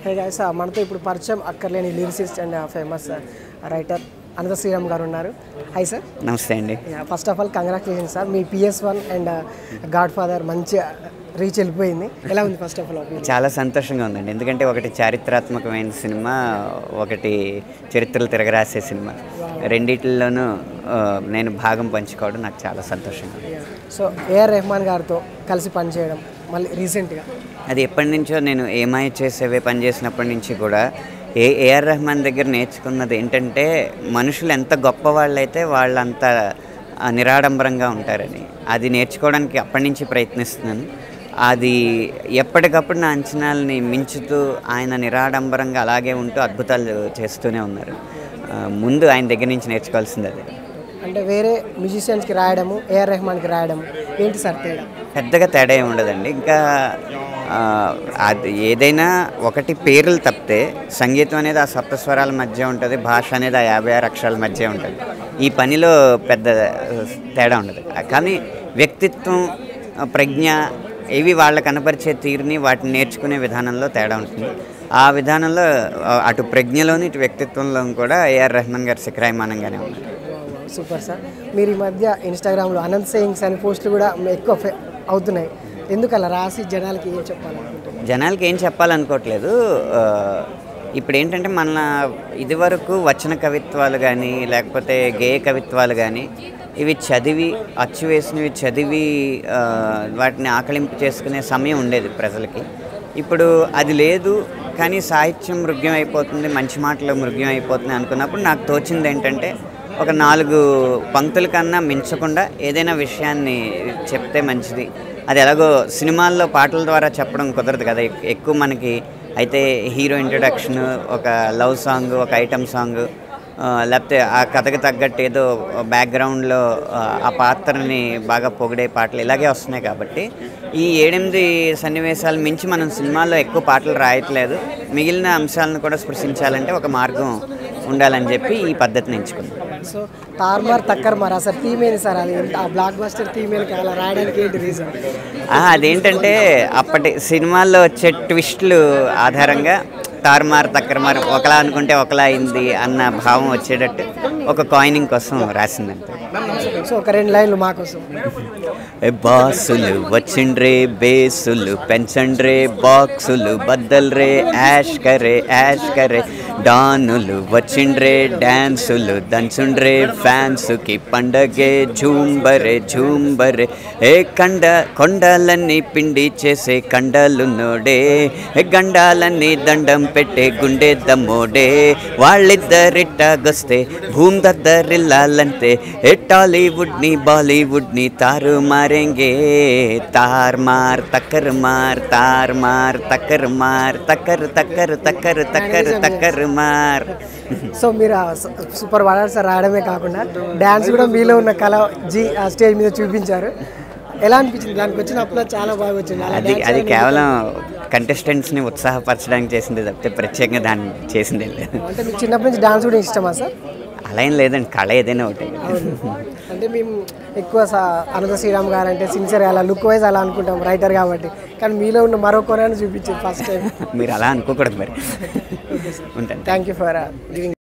hey guys మనతో ఇప్పుడు పరిచయం అక్కర్లేని lyricist and famous writer Anantha Sriram గారు ఉన్నారు హాయ్ సార్ నమస్తే అండి first of all congratulation sir మీ PS one and Godfather మంచి రీచ్ వెళ్ళిపోయింది ఎలా ఉంది ఫస్ట్ ఆఫ్ ఆల్ చాలా సంతోషంగా ఉందండి ఎందుకంటే ఒకటి చారిత్రాత్మకమైన సినిమా ఒకటి చరిత్రలు తిరగరాసే సినిమా రెండిట్లోనూ ఆ, నేను భాగం పంచుకోవడం నాకు చాలా సంతోషంగా ఉంది సో ఏఆర్ రెహమాన్ గారితో కలిసి పనిచేయడం మళ్ళీ రీసెంట్గా అది ఎప్పటి నుంచో నేను ఏమై చేసేవే పని చేసినప్పటి నుంచి కూడా ఏ ఏఆర్ రెహమాన్ దగ్గర నేర్చుకున్నది ఏంటంటే మనుషులు ఎంత గొప్ప వాళ్ళైతే వాళ్ళంత ఆ, నిరాడంబరంగా ఉంటారని అది నేర్చుకోవడానికి అప్పటి నుంచి ప్రయత్నిస్తున్నాను అది ఎప్పటికప్పుడు నా అంచనాలని మించుతూ ఆయన నిరాడంబరంగా అలాగే ఉంటూ అద్భుతాలు చేస్తూనే ఉన్నారు ఆ, ముందు ఆయన దగ్గర నుంచి నేర్చుకోవాల్సింది అదే అంటే వేరే మ్యూజిషియన్స్కి రాయడము ఏఆర్ రెహమాన్కి రాయడము ఏంటి సార్ తేడా పెద్దగా తేడా ఏమి ఉండదండి ఇంకా ఆ, అది ఏదైనా ఒకటి పేర్లు తప్పితే సంగీతం అనేది ఆ సప్తస్వరాల మధ్య ఉంటుంది భాష అనేది ఆ యాభై ఆరు అక్షరాల మధ్య ఉంటుంది ఈ పనిలో పెద్ద ఆ, తేడా ఉండదు కానీ వ్యక్తిత్వం ఆ, ప్రజ్ఞ ఇవి వాళ్ళ కనపరిచే తీరుని వాటిని నేర్చుకునే విధానంలో తేడా ఉంటుంది ఆ విధానంలో ఆ, అటు ప్రజ్ఞలోని ఇటు వ్యక్తిత్వంలో కూడా ఏఆర్ రెహమాన్ గారు శిఖరాయమానంగానే ఉన్నారు సూపర్ సార్ మీరు ఈ మధ్య ఇన్స్టాగ్రామ్లో అనంత్ సేయింగ్స్ అనే పోస్టులు కూడా ఎక్కువ ఫే- అవుతున్నాయి ఎందుకు అలా రాసి జనాలకి ఏం చెప్పాలనుకుంటున్నారు జనాలకి ఏం చెప్పాలనుకోవట్లేదు ఆ, ఇప్పుడు ఏంటంటే మన ఇదివరకు వచన కవిత్వాలు కానీ లేకపోతే గేయ కవిత్వాలు కానీ ఇవి చదివి అచ్చు వేసినవి చదివి ఆ, వాటిని ఆకలింపు చేసుకునే సమయం ఉండేది ప్రజలకి ఇప్పుడు అది లేదు కానీ సాహిత్యం మృగ్యం అయిపోతుంది మంచి మాటలు మృగ్యం అయిపోతుంది అనుకున్నప్పుడు నాకు తోచింది ఏంటంటే ఒక నాలుగు పంక్తుల కన్నా మించకుండా ఏదైనా విషయాన్ని చెప్తే మంచిది అది ఎలాగో సినిమాల్లో పాటల ద్వారా చెప్పడం కుదరదు కదా ఎక్- ఎక్కువ మనకి అయితే హీరో ఇంట్రొడక్షన్ ఒక లవ్ సాంగ్ ఒక ఐటమ్ సాంగ్ ఆ, లేకపోతే ఆ కథకు తగ్గట్టు ఏదో బ్యాక్గ్రౌండ్లో ఆ పాత్రని బాగా పొగిడే పాటలు ఇలాగే వస్తున్నాయి కాబట్టి ఈ ఏడెనిమిది సన్నివేశాలు మించి మనం సినిమాల్లో ఎక్కువ పాటలు రాయట్లేదు మిగిలిన అంశాలను కూడా స్పృశించాలంటే ఒక మార్గం ఉండాలని చెప్పి ఈ పద్ధతిని ఎంచుకుందాం సో తార్మార్ తక్కర్ మార్ అసలు థీమ్ ఏంటి సార్ అది ఎంత- ఆ బ్లాక్ బస్టర్ థీమ్ ఏంటి అలా రాయడానికి ఏంటి రీజన్ ఆ, అదేంటంటే అప్పటి సినిమాల్లో వచ్చే ట్విస్టులు ఆధారంగా తారుమారు తక్కరమారు ఒకలా అనుకుంటే ఒకలా అయింది అన్న భావం వచ్చేటట్టు ఒక కాయినింగ్ కోసం రాసిందంటే సో ఒక రెండు లైన్లు మా కోసం ఏ బాసులు వచ్చిండ్రే బేసులు పెంచండ్రే బాక్సులు బద్దల్రే యాష్ కరే యాష్ కరే డానులు వచ్చిండ్రే డాన్సులు దంచుండ్రే ఫ్యాన్సుకి పండగే ఝూంబరే ఝూంబరే ఏ కండ కొండలన్నీ పిండి చేసే కండలున్నోడే ఏ గండాలన్నీ దండం పెట్టే గుండె దమ్మోడే వాళ్ళిద్దరిట్టాగొస్తే భూమి దద్దరిల్లాలంతే ఏ టాలీవుడ్ని బాలీవుడ్ని తారు మారేంగే తార్ మార్ తక్కర్ మార్ తార్ మార్ తక్కర్ మార్ తక్కర్ తక్కర్ తక్కర్ తక్కర్ తక్కర్ మార్ సో మీరు ఆ స- సూపర్ వాడారు సార్ రాయడమే కాకుండా డ్యాన్స్ కూడా మీలో ఉన్న కళ జీ ఆ స్టేజ్ మీద చూపించారు ఎలా అనిపించింది దానికి వచ్చినప్పుడు చాలా బాగా వచ్చింది అలా అది dance అది అనేది- కేవలం కంటెస్టెంట్స్ని ఉత్సాహపరచడానికి చేసింది తప్పితే ప్రత్యేకంగా దాన్ని చేసింది లేదు అంటే మీకు చిన్నప్పటి నుంచి డాన్స్ కూడా ఇష్టమా సార్ అలా ఏం లేదండి కళ ఏదైనా ఒకటి అంటే మేము ఎక్కువ సా అనంత శ్రీరామ్ గారు అంటే సిన్సియర్ అలా లుక్ వైజ్ అలా అనుకుంటాం రైటర్ కాబట్టి కానీ మీలో ఉన్న మరో కొనాన్ని చూపించింది ఫస్ట్ టైం మీరు అలా అనుకోకూడదు మరి ఉంటాను థ్యాంక్ యూ ఫర్ గివింగ్